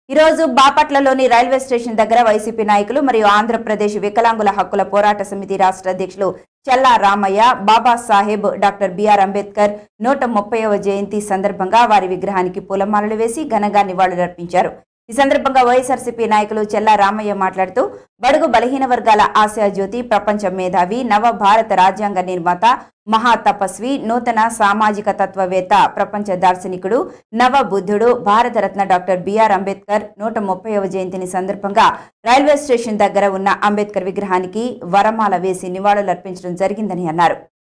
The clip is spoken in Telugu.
ఈరోజు బాపట్లలోని రైల్వే స్టేషన్ దగ్గర వైసీపీ నాయకులు మరియు ఆంధ్రప్రదేశ్ వికలాంగుల హక్కుల పోరాట సమితి రాష్ట్ర అధ్యక్షులు చల్లా రామయ్య బాబాసాహెబ్ డాక్టర్ బిఆర్ అంబేద్కర్ నూట ముప్పైవ జయంతి సందర్భంగా వారి విగ్రహానికి పూలమాలలు వేసి ఘనంగా నివాళులర్పించారు ఈ సందర్భంగా వైఎస్ఆర్సీపీ నాయకులు చెల్లా రామయ్య మాట్లాడుతూ బడుగు బలహీన వర్గాల ఆశయ జ్యోతి ప్రపంచ మేధావి నవ భారత రాజ్యాంగ నిర్మాత మహా తపస్వి నూతన సామాజిక తత్వవేత్త ప్రపంచ దార్శనికుడు నవ బుద్ధుడు భారతరత్న డాక్టర్ బిఆర్ అంబేద్కర్ నూట ముప్పైవ జయంతిని సందర్భంగా రైల్వే స్టేషన్ దగ్గర ఉన్న అంబేద్కర్ విగ్రహానికి వరమాల వేసి నివాళులర్పించడం జరిగిందని అన్నారు